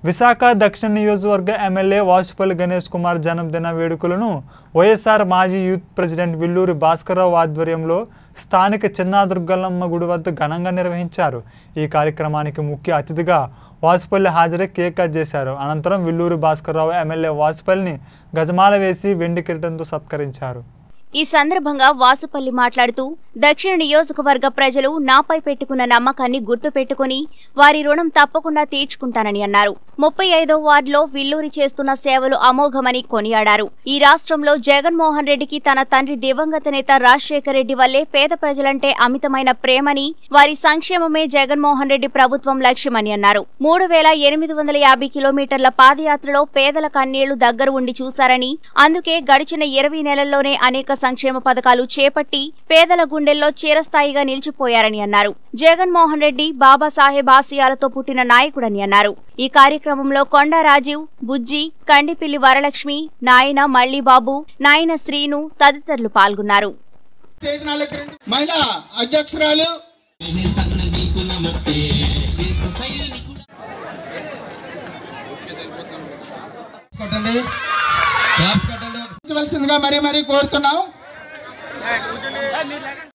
విశాఖ దక్షిణ నియోజకవర్గ ఎమ్మెల్యే వాసుపల్లి గణేష్ కుమార్ జన్మదిన వేడుకలను వైఎస్ఆర్ మాజీ యూత్ ప్రెసిడెంట్ విల్లూరి భాస్కర్రావు ఆధ్వర్యంలో స్థానిక చిన్నాదుర్గల్లమ్మ గుడి వద్ద ఘనంగా నిర్వహించారు ఈ కార్యక్రమానికి ముఖ్య అతిథిగా వాసుపల్లి హాజరై కేక్ కట్ చేశారు అనంతరం విల్లూరి భాస్కర్రావు ఎమ్మెల్యే వాసుపల్లిని గజమాల వేసి వెండి కిరీటంతో సత్కరించారు ఈ సందర్భంగా వాసుపల్లి మాట్లాడుతూ దక్షిణ నియోజకవర్గ ప్రజలు నాపై పెట్టుకున్న నమ్మకాన్ని గుర్తు పెట్టుకుని వారి రుణం తప్పకుండా తీర్చుకుంటానని అన్నారు ముప్పై ఐదో వార్డులో విల్లూరి చేస్తున్న సేవలు అమోఘమని కొనియాడారు ఈ రాష్ట్రంలో జగన్మోహన్ రెడ్డికి తన తండ్రి దివంగత నేత రాజశేఖర రెడ్డి వల్లే పేద ప్రజలంటే అమితమైన ప్రేమని వారి సంక్షేమమే జగన్మోహన్ రెడ్డి ప్రభుత్వం లక్ష్యమని అన్నారు మూడు వేల ఎనిమిది వందల యాభై కిలోమీటర్ల పాదయాత్రలో పేదల కన్నీళ్లు దగ్గర ఉండి చూశారని అందుకే గడిచిన ఇరవై నెలల్లోనే అనేక సంక్షేమ పథకాలు చేపట్టి పేదల గుండెల్లో చిరస్థాయిగా నిలిచిపోయారని అన్నారు జగన్మోహన్ రెడ్డి బాబాసాహెబ్ ఆశయాలతో పుట్టిన నాయకుడని అన్నారు ఈ కార్యక్రమంలో కొండా రాజీవ్ బుజ్జి కండిపిల్లి వరలక్ష్మి నాయన మల్లిబాబు నాయన శ్రీను తదితరులు పాల్గొన్నారు స్టేజ్ అలంకరించి మహిళా అధ్యక్షురాలు కొట్టండి క్లాప్స్ కొట్టండి వలసిందిగా మరీ మరీ కోరుతున్నాం